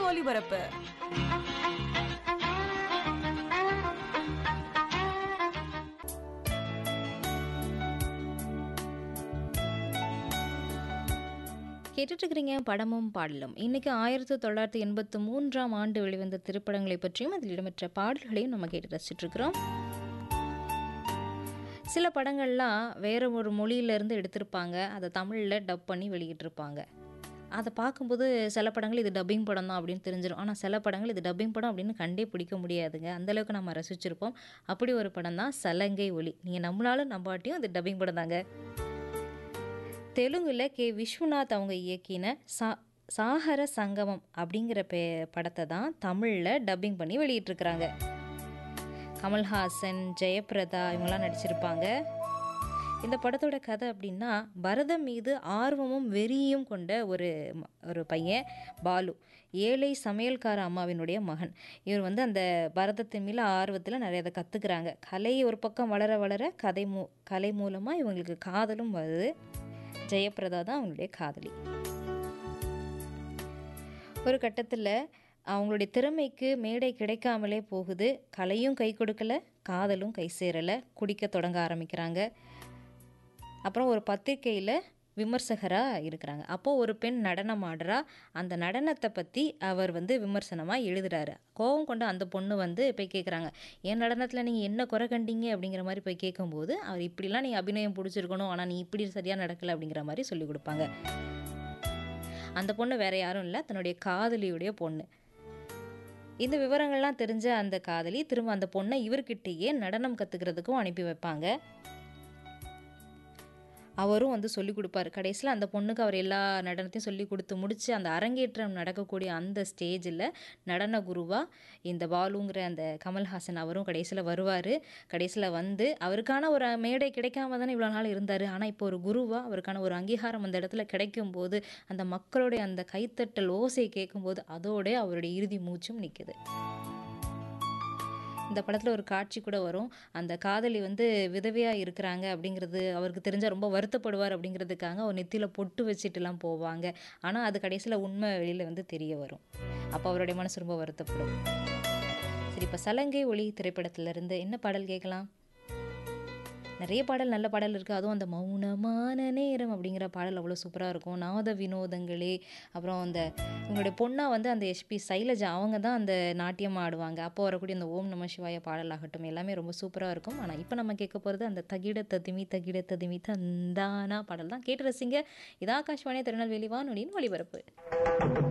ஒலிபரப்பு கேட்டுட்டு இருக்கிறீங்க படமும் பாடலும் இன்னைக்கு ஆயிரத்தி தொள்ளாயிரத்தி எண்பத்தி மூன்றாம் ஆண்டு வெளிவந்த திரைப்படங்களை பற்றியும் அதில் இடம்பெற்ற பாடல்களையும் நம்ம கேட்டு ரசிச்சுட்டு இருக்கிறோம் சில படங்கள்லாம் வேற ஒரு மொழியிலேருந்து எடுத்திருப்பாங்க அதை தமிழில் டப் பண்ணி வெளியிட்டிருப்பாங்க அதை பார்க்கும்போது சில படங்கள் இது டப்பிங் படம் தான் அப்படின்னு தெரிஞ்சிடும் ஆனால் சில படங்கள் இது டப்பிங் படம் அப்படின்னு கண்டே பிடிக்க முடியாதுங்க அந்தளவுக்கு நம்ம ரசிச்சிருப்போம் அப்படி ஒரு படம் தான் சலங்கை ஒலி நீங்கள் நம்மளாலும் நம்பாட்டியும் அது டப்பிங் படம் தாங்க தெலுங்குல கே விஸ்வநாத் அவங்க இயக்கின சா சாகர சங்கமம் அப்படிங்கிற பே படத்தை தான் தமிழில் டப்பிங் பண்ணி வெளியிட்டிருக்கிறாங்க கமல்ஹாசன் ஜெயபிரதா இவங்கெல்லாம் நடிச்சிருப்பாங்க இந்த படத்தோட கதை அப்படின்னா பரதம் மீது ஆர்வமும் வெறியும் கொண்ட ஒரு ம- ஒரு பையன் பாலு ஏழை சமையல்கார அம்மாவினுடைய மகன் இவர் வந்து அந்த பரதத்தின் மேல ஆர்வத்தில் நிறைய அதை கற்றுக்குறாங்க கலை ஒரு பக்கம் வளர வளர கதை மூ கலை மூலமாக இவங்களுக்கு காதலும் வருது ஜெயபிரதா தான் அவங்களுடைய காதலி ஒரு கட்டத்தில் அவங்களுடைய திறமைக்கு மேடை கிடைக்காமலே போகுது கலையும் கை கொடுக்கல காதலும் கை சேரலை குடிக்க தொடங்க ஆரம்பிக்கிறாங்க அப்புறம் ஒரு பத்திரிக்கையில் விமர்சகராக இருக்கிறாங்க அப்போது ஒரு பெண் நடனம் ஆடுறா அந்த நடனத்தை பற்றி அவர் வந்து விமர்சனமாக எழுதுறாரு கோபம் கொண்ட அந்த பொண்ணு வந்து போய் கேட்குறாங்க என் நடனத்தில் நீங்கள் என்ன குறை கண்டீங்க அப்படிங்கிற மாதிரி போய் கேட்கும்போது அவர் இப்படிலாம் நீ அபிநயம் பிடிச்சிருக்கணும் ஆனால் நீ இப்படி சரியாக நடக்கலை அப்படிங்கிற மாதிரி சொல்லி கொடுப்பாங்க அந்த பொண்ணு வேற யாரும் இல்லை தன்னுடைய காதலியுடைய பொண்ணு இந்த விவரங்கள்லாம் தெரிஞ்ச அந்த காதலி திரும்ப அந்த பொண்ணை இவர்கிட்டயே நடனம் கற்றுக்கிறதுக்கும் அனுப்பி வைப்பாங்க அவரும் வந்து சொல்லி கொடுப்பாரு கடைசியில் அந்த பொண்ணுக்கு அவர் எல்லா நடனத்தையும் சொல்லி கொடுத்து முடிச்சு அந்த அரங்கேற்றம் நடக்கக்கூடிய அந்த ஸ்டேஜில் நடன குருவா இந்த பாலுங்கிற அந்த கமல்ஹாசன் அவரும் கடைசியில் வருவார் கடைசியில் வந்து அவருக்கான ஒரு மேடை கிடைக்காம தானே இவ்வளோ நாள் இருந்தார் ஆனால் இப்போ ஒரு குருவா அவருக்கான ஒரு அங்கீகாரம் அந்த இடத்துல கிடைக்கும் போது அந்த மக்களுடைய அந்த கைத்தட்டல் ஓசையை கேட்கும்போது அதோட அவருடைய இறுதி மூச்சும் நிற்குது இந்த படத்தில் ஒரு காட்சி கூட வரும் அந்த காதலி வந்து விதவையாக இருக்கிறாங்க அப்படிங்கிறது அவருக்கு தெரிஞ்சால் ரொம்ப வருத்தப்படுவார் அப்படிங்கிறதுக்காக அவர் நெத்தியில் பொட்டு வச்சுட்டுலாம் போவாங்க ஆனால் அது கடைசியில் உண்மை வெளியில் வந்து தெரிய வரும் அப்போ அவருடைய மனசு ரொம்ப வருத்தப்படும் சரி இப்போ சலங்கை ஒளி திரைப்படத்திலிருந்து என்ன பாடல் கேட்கலாம் நிறைய பாடல் நல்ல பாடல் இருக்குது அதுவும் அந்த மௌனமான நேரம் அப்படிங்கிற பாடல் அவ்வளோ சூப்பராக இருக்கும் நாத வினோதங்களே அப்புறம் அந்த இவங்களுடைய பொண்ணாக வந்து அந்த எஸ்பி சைலஜா அவங்க தான் அந்த நாட்டியம் ஆடுவாங்க அப்போ வரக்கூடிய அந்த ஓம் நம சிவாய பாடல் ஆகட்டும் எல்லாமே ரொம்ப சூப்பராக இருக்கும் ஆனால் இப்போ நம்ம கேட்க போகிறது அந்த தகிட ததிமி தகிட ததிமி தந்தானா பாடல் தான் கேட்டு ரசிங்க இது ஆகாஷ்வாணி திருநெல்வேலி வானொலியின் ஒளிபரப்பு